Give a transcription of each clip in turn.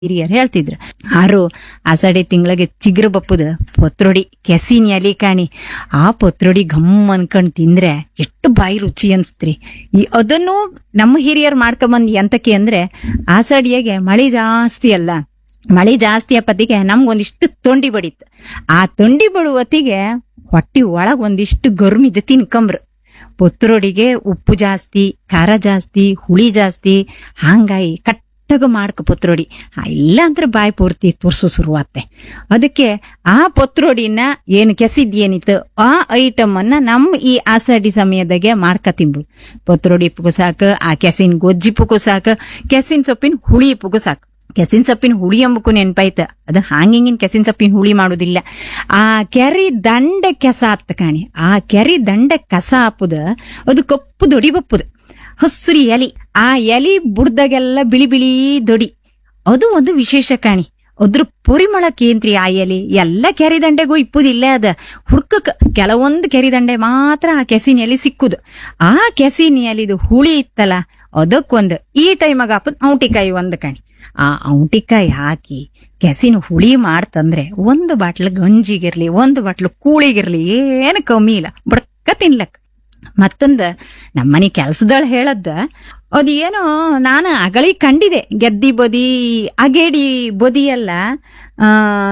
ಹಿರಿಯರು ಹೇಳ್ತಿದ್ರು ಆರು ಆಸಡಿ ತಿಂಗಳಿಗೆ ಚಿಗುರು ಬಪ್ಪುದ ಪತ್ರೊಡಿ ಕೆಸಿನ ಎಲಿ ಕಾಣಿ ಆ ಪತ್ರೊಡಿ ಘಮ್ ಅನ್ಕೊಂಡ್ ತಿಂದ್ರೆ ಎಷ್ಟು ಬಾಯಿ ರುಚಿ ಅನ್ಸ್ತ್ರಿ ಈ ಅದನ್ನು ನಮ್ಮ ಹಿರಿಯರು ಮಾಡ್ಕೊಂಬಂದ್ ಎಂತಕ್ಕೆ ಅಂದ್ರೆ ಆಸಡಿಯಾಗೆ ಮಳಿ ಜಾಸ್ತಿ ಅಲ್ಲ ಮಳಿ ಜಾಸ್ತಿ ಅಪ್ಪತ್ತಿಗೆ ನಮ್ಗೊಂದಿಷ್ಟು ತೊಂಡಿ ಬಡಿತ್ ಆ ತೊಂಡಿ ಬಡುವತ್ತಿಗೆ ಹೊಟ್ಟಿ ಒಳಗ್ ಒಂದಿಷ್ಟು ಗರ್ಮಿದ್ ತಿನ್ಕಂಬ್ರು ಪುತ್ರೊಡಿಗೆ ಉಪ್ಪು ಜಾಸ್ತಿ ಖಾರ ಜಾಸ್ತಿ ಹುಳಿ ಜಾಸ್ತಿ ಹಂಗಾಯಿ ಕಟ್ಟಗ ಮಾಡ್ಕ ಪುತ್ರೊಡಿ ಆ, ಇಲ್ಲ ಅಂದ್ರೆ ಬಾಯಿ ಪೂರ್ತಿ ತುರ್ಸು ಶುರುವಾತ್ತೆ ಅದಕ್ಕೆ ಆ ಪತ್ರೊಡಿನ ಏನು ಕೆಸಿದ್ಯೇನಿತ್ತು ಆ ಐಟಮ್ ಅನ್ನ ನಮ್ಮ ಈ ಆಸಡಿ ಸಮಯದಾಗೆ ಮಾಡ್ಕ ತಿಂಬು ಪತ್ರೊಡಿ ಪುಗು ಸಾಕು ಆ ಕೆಸಿನ ಗೊಜ್ಜಿ ಪುಗು ಸಾಕು ಕೆಸಿನ ಸೊಪ್ಪಿನ ಹುಳಿ ಪುಗು ಸಾಕು ಕೆಸಿನ ಸೊಪ್ಪಿನ ಹುಳಿ ಎಂಬಕ್ಕೂ ನೆನ್ಪಾಯ್ತ ಅದು ಹಾಂಗಿಂಗಿನ ಕೆಸಿನ ಸೊಪ್ಪಿನ ಹುಳಿ ಮಾಡುದಿಲ್ಲ ಆ ಕೆರಿ ದಂಡ ಕೆಸ ಆತ್ತ ಕಾಣಿ ಆ ಕೆರಿ ದಂಡ ಕಸ ಹಾಪುದ ಅದು ಕಪ್ಪು ದೊಡಿ ಬಪ್ಪುದು ಹಸ್ರಿ ಎಲಿ ಆ ಎಲಿ ಬುಡ್ದಾಗೆಲ್ಲ ಬಿಳಿ ಬಿಳಿ ದೊಡಿ ಅದು ಒಂದು ವಿಶೇಷ ಕಾಣಿ ಅದ್ರ ಪರಿಮಳ ಕೇಂದ್ರಿ ಆ ಎಲಿ ಎಲ್ಲ ಕೆರಿದಂಡೆಗೂ ಇಪ್ಪುದಿಲ್ಲ ಅದ ಹುಡ್ಕಕ್ ಕೆಲವೊಂದು ಕೆರಿದಂಡೆ ಮಾತ್ರ ಆ ಕೆಸಿನ ಎಲಿ ಸಿಕ್ಕುದು ಆ ಕೆಸಿನ ಎಲಿದು ಹುಳಿ ಇತ್ತಲ್ಲ ಅದಕ್ಕೊಂದು ಈ ಟೈಮಾಗ ಹಾಪುದ್ ಔಟಿಕಾಯಿ ಒಂದು ಕಣಿ ಆ ಔಟಿಕಾಯಿ ಹಾಕಿ ಕೆಸಿನ ಹುಳಿ ಮಾಡ್ತಂದ್ರೆ ಒಂದು ಬಾಟ್ಲು ಗಂಜಿಗಿರ್ಲಿ ಒಂದು ಬಾಟ್ಲು ಕೂಳಿಗಿರ್ಲಿ ಏನು ಕಮ್ಮಿ ಇಲ್ಲ ಬಡ್ಕ ತಿನ್ಲಕ್ ಮತ್ತೊಂದ ನಮ್ಮನೆ ಕೆಲ್ಸದಳ ಹೇಳದ್ದ ಅದೇನೋ ನಾನು ಅಗಳಿ ಕಂಡಿದೆ ಗೆದ್ದಿ ಬದಿ ಅಗೇಡಿ ಬದಿ ಎಲ್ಲ ಆ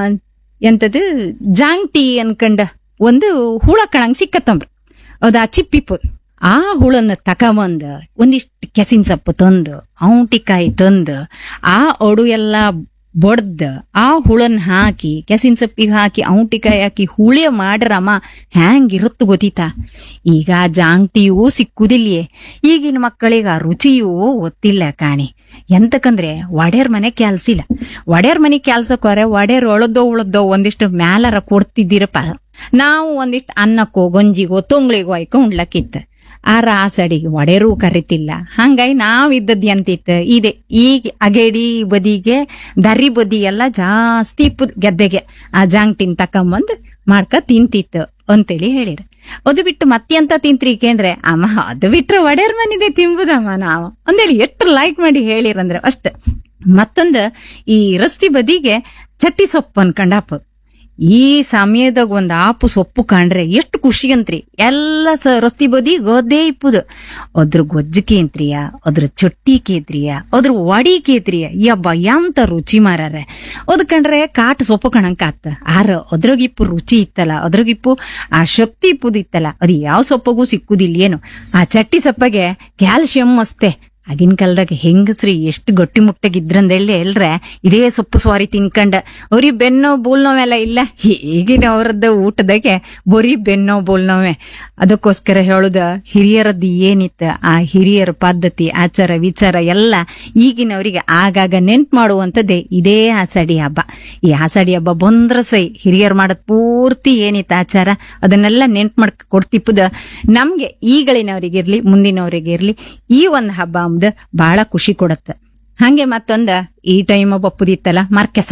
ಎಂತದು ಜಾಂಗ್ಟಿ ಅನ್ಕಂಡ ಒಂದು ಹುಳ ಕಣಂಗ್ ಸಿಕ್ಕತ್ತಂಬ್ರ ಅದ ಚಿಪ್ಪಿಪ್ಪು ಆ ಹುಳನ್ನ ತಕಬಂದ ಒಂದಿಷ್ಟು ಕೆಸಿನ ಸೊಪ್ಪು ತಂದು ಔಟಿಕಾಯಿ ತಂದು ಆ ಒಡು ಎಲ್ಲ ಬಡ್ದ ಆ ಹುಳನ್ ಹಾಕಿ ಕೆಸಿನ ಸೊಪ್ಪಿಗೆ ಹಾಕಿ ಔಟಿಕಾಯಿ ಹಾಕಿ ಹುಳಿಯ ಮಾಡ್ರಮ್ಮ ಹ್ಯಾಂಗಿರುತ್ತು ಗೊತ್ತಿತಾ ಈಗ ಆ ಜಾಂಗ್ಟಿಯೂ ಸಿಕ್ಕುದಿಲ್ಯೇ ಈಗಿನ ಮಕ್ಕಳಿಗೆ ಆ ರುಚಿಯೂ ಗೊತ್ತಿಲ್ಲ ಕಾಣಿ ಎಂತಕಂದ್ರೆ ಒಡೆಯರ್ ಮನೆ ಕೆಲ್ಸಿಲ್ಲ ಒಡೆಯರ್ ಮನೆ ಕೆಲ್ಸಕ್ಕೋರೆ ಒಡೆಯರ್ ಒಳದೋ ಉಳದೋ ಒಂದಿಷ್ಟು ಮ್ಯಾಲರ ಕೊಡ್ತಿದ್ದೀರಪ್ಪ ನಾವು ಒಂದಿಷ್ಟು ಅನ್ನಕ್ಕೋ ಗಂಜಿಗೋ ತೊಂಗ್ಳಿಗೋ ಆಯ್ಕೊ ಉಣ್ಲಕ್ಕಿತ್ತ ಆ ರಾಸಡಿಗೆ ಒಡೆರೂ ಕರಿತಿಲ್ಲ ಹಂಗಾಗಿ ನಾವ್ ಇದ್ದದ್ ಎಂತಿತ್ತು ಇದೆ ಈಗ ಅಗೇಡಿ ಬದಿಗೆ ದರಿ ಬದಿ ಎಲ್ಲ ಜಾಸ್ತಿ ಇಪ್ಪುದ್ ಗೆದ್ದೆಗೆ ಆ ಜಾಂಗ್ಟಿನ್ ತಕೊಂಬಂದ್ ಮಾಡ್ಕ ತಿಂತಿತ್ತು ಅಂತೇಳಿ ಹೇಳಿರ ಅದು ಬಿಟ್ಟು ಮತ್ತೆಂತ ತಿಂತ್ರಿ ಕೇಂದ್ರೆ ಅಮ್ಮ ಅದು ಬಿಟ್ರೆ ಒಡೆಯರ್ ಮನಿದೆ ತಿಂಬುದಮ್ಮ ನಾವು ಅಂದೇಳಿ ಎಷ್ಟು ಲೈಕ್ ಮಾಡಿ ಹೇಳಿರಂದ್ರೆ ಅಷ್ಟ ಮತ್ತೊಂದು ಈ ರಸ್ತಿ ಬದಿಗೆ ಚಟ್ಟಿ ಸೊಪ್ಪು ಅನ್ಕಂಡಾಪ ಈ ಸಮಯದಾಗ ಒಂದ್ ಆಪು ಸೊಪ್ಪು ಕಾಣ್ರೆ ಎಷ್ಟು ಖುಷಿ ಅಂತ್ರಿ ಎಲ್ಲ ಸ ರಸ್ತಿ ಬದಿ ಗದ್ದೆ ಇಪ್ಪುದು ಅದ್ರ ಗೊಜ್ಜು ಕೇಂತ್ರಿಯ ಅದ್ರ ಚೊಟ್ಟಿ ಕೇತ್ರಿಯ ಅದ್ರ ವಡಿ ಕೇತ್ರಿಯ ಯಬ್ಬ ಎಂತ ರುಚಿ ಮಾರಾರೆ ಅದ್ ಕಂಡ್ರೆ ಕಾಟ್ ಸೊಪ್ಪು ಕಣಂಕ ಆತ ಆರ ಅದ್ರಾಗಿಪ್ಪು ರುಚಿ ಇತ್ತಲ್ಲ ಅದ್ರಾಗಿಪ್ಪು ಆ ಶಕ್ತಿ ಇಪ್ಪುದು ಇತ್ತಲ್ಲ ಅದು ಯಾವ ಸೊಪ್ಪಗೂ ಸಿಕ್ಕುದಿಲ್ಲ ಏನು ಆ ಚಟ್ಟಿ ಸೊಪ್ಪಗೆ ಕ್ಯಾಲ್ಸಿಯಂ ಅಸ್ತೆ ಆಗಿನ ಕಾಲದಾಗ ಹೆಂಗಸ್ರಿ ಎಷ್ಟು ಗಟ್ಟಿ ಮುಟ್ಟಗಿದ್ರಂದೇಳಿ ಎಲ್ರೆ ಇದೇ ಸೊಪ್ಪು ಸ್ವಾರಿ ತಿನ್ಕಂಡ ಅವ್ರಿಗೆ ಬೆನ್ನೋ ಬೋಲ್ ನೋವೆಲ್ಲ ಇಲ್ಲ ಈಗಿನ ಅವ್ರದ್ದು ಊಟದಾಗೆ ಬರೀ ಬೆನ್ನೋ ಬೋಲ್ ನೋವೆ ಅದಕ್ಕೋಸ್ಕರ ಹೇಳುದ ಹಿರಿಯರದ್ದು ಏನಿತ್ತ ಆ ಹಿರಿಯರ ಪದ್ಧತಿ ಆಚಾರ ವಿಚಾರ ಎಲ್ಲ ಈಗಿನವರಿಗೆ ಆಗಾಗ ನೆನ್ಪು ಮಾಡುವಂಥದ್ದೇ ಇದೇ ಆಷಾಢಿ ಹಬ್ಬ ಈ ಆಷಾಢಿ ಹಬ್ಬ ಬಂದ್ರ ಸೈ ಹಿರಿಯರು ಮಾಡೋದ್ ಪೂರ್ತಿ ಏನಿತ್ತು ಆಚಾರ ಅದನ್ನೆಲ್ಲ ನೆನ್ಪು ಮಾಡ್ಕ ಕೊಡ್ತಿಪ್ಪದ ನಮ್ಗೆ ಈಗಳಿನವರಿಗಿರ್ಲಿ ಮುಂದಿನವರಿಗಿರ್ಲಿ ಈ ಒಂದು ಹಬ್ಬ ಅಂಬುದು ಬಹಳ ಖುಷಿ ಕೊಡತ್ತ ಹಂಗೆ ಮತ್ತೊಂದ ಈ ಟೈಮ್ ಬಪ್ಪುದಿತ್ತಲ್ಲ ಮರ್ಕೆಸ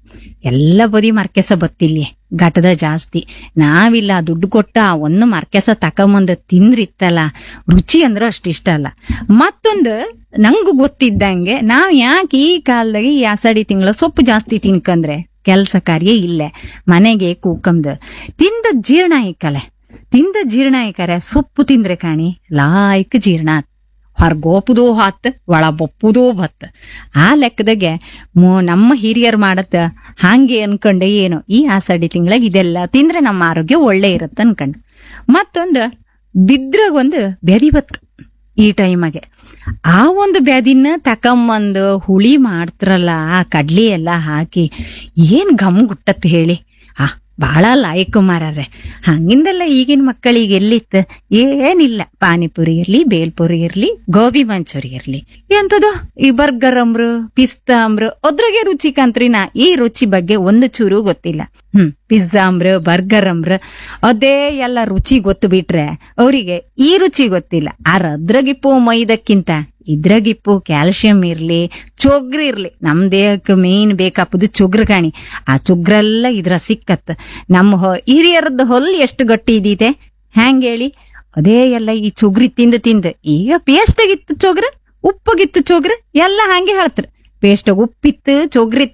ಎಲ್ಲ ಬದಿ ಮರ್ಕೆಸ ಬತ್ತಿಲ್ಲಿ ಘಟದ ಜಾಸ್ತಿ ನಾವಿಲ್ಲ ದುಡ್ಡು ಕೊಟ್ಟ ಆ ಒಂದು ಮರ್ಕೆಸ ತಕೊಂಬಂದ ತಿಂದ್ರಿತ್ತಲ್ಲ ರುಚಿ ಅಂದ್ರೆ ಅಷ್ಟಿಷ್ಟ ಅಲ್ಲ ಮತ್ತೊಂದು ನಂಗೂ ಗೊತ್ತಿದ್ದಂಗೆ ನಾವ್ ಯಾಕೆ ಈ ಕಾಲದಾಗ ಈ ಆಷಾಢಿ ತಿಂಗಳ ಸೊಪ್ಪು ಜಾಸ್ತಿ ತಿನ್ಕಂದ್ರೆ ಕೆಲಸ ಕಾರ್ಯ ಇಲ್ಲೇ ಮನೆಗೆ ಕೂಕಂದು ತಿಂದ ಜೀರ್ಣ ಐಕಲೆ ತಿಂದ ಜೀರ್ಣ ಐಕರೆ ಸೊಪ್ಪು ತಿಂದ್ರೆ ಕಾಣಿ ಲಾಯ್ಕ್ ಜೀರ್ಣ ಆತ್. ಹೊರ್ಗೋಪುದೂ ಹಾತ್ ಒಳ ಬಪ್ಪುದೂ ಬತ್ ಆ ಲೆಕ್ಕದಾಗೆ ಮು- ನಮ್ಮ ಹಿರಿಯರ್ ಮಾಡತ್ತ ಹಾಂಗೆ ಅನ್ಕೊಂಡೆ ಏನು ಈ ಆಷಾಢಿ ತಿಂಗಳಾಗ ಇದೆಲ್ಲ ತಿಂದ್ರೆ ನಮ್ಮ ಆರೋಗ್ಯ ಒಳ್ಳೆ ಇರತ್ತ ಅನ್ಕಂಡು ಮತ್ತೊಂದು ಬಿದ್ರಾಗ ಒಂದು ಬೆದಿ ಬತ್ ಈ ಟೈಮಗೆ ಆ ಒಂದು ಬ್ಯಾದಿನ ತಕೊಂಬಂದು ಹುಳಿ ಮಾಡ್ತಾರಲ್ಲ ಆ ಕಡ್ಲಿ ಎಲ್ಲ ಹಾಕಿ ಏನ್ ಘಮ್ ಗುಟ್ಟತ್ ಹೇಳಿ ಆ ಬಹಳ ಲಾಯಕ್ ಮಾರಾರೆ ಹಂಗಿಂದೆಲ್ಲ ಈಗಿನ ಮಕ್ಕಳಿಗೆ ಎಲ್ಲಿತ್ತು ಏನಿಲ್ಲ ಪಾನಿಪುರಿ ಇರ್ಲಿ ಬೇಲ್ಪುರಿ ಇರ್ಲಿ ಗೋಬಿ ಮಂಚೂರಿ ಇರ್ಲಿ ಎಂತದು ಈ ಬರ್ಗರ್ ಅಂಬ್ರು ಪಿಸ್ತಾ ಅಂಬ್ರು ಅದ್ರಾಗೆ ರುಚಿ ಕಂತ್ರಿ ನಾ ಈ ರುಚಿ ಬಗ್ಗೆ ಒಂದು ಚೂರು ಗೊತ್ತಿಲ್ಲ ಹ್ಮ್ ಪಿಜ್ಜಾ ಅಂಬ್ರ ಬರ್ಗರ್ ಅಂಬ್ರ ಅದೇ ಎಲ್ಲ ರುಚಿ ಗೊತ್ತು ಬಿಟ್ರೆ ಅವರಿಗೆ ಈ ರುಚಿ ಗೊತ್ತಿಲ್ಲ ಆರ ಅದ್ರಾಗಿಪ್ಪು ಮೈದಕ್ಕಿಂತ ಇದ್ರಾಗಿಪ್ಪು ಕ್ಯಾಲ್ಸಿಯಂ ಇರ್ಲಿ ಚೊಗ್ರು ಇರ್ಲಿ ನಮ್ ದೇಹಕ್ಕೆ ಮೇನ್ ಬೇಕಾಪುದು ಚೊಗ್ರು ಕಾಣಿ ಆ ಚೊಗ್ರೆಲ್ಲ ಇದ್ರ ಸಿಕ್ಕತ್ ನಮ್ಮ ಹೊ- ಹಿರಿಯರದ್ದು ಹೊಲ್ ಎಷ್ಟು ಗಟ್ಟಿ ಇದೀತೆ ಹ್ಯಾಂಗ್ ಹೇಳಿ ಅದೇ ಎಲ್ಲ ಈ ಚೊಗ್ರಿ ತಿಂದು ತಿಂದು ಈಗ ಪೇಸ್ಟ್ ಆಗಿತ್ತು ಚೊಗ್ರ ಉಪ್ಪಗಿತ್ತು ಚೊಗ್ರ ಎಲ್ಲ ಹಂಗೆ ಹೇಳ್ತಾರ ಪೇಸ್ಟ್ ಉಪ್ಪಿತ್ತು ಚೊಗ್ರಿ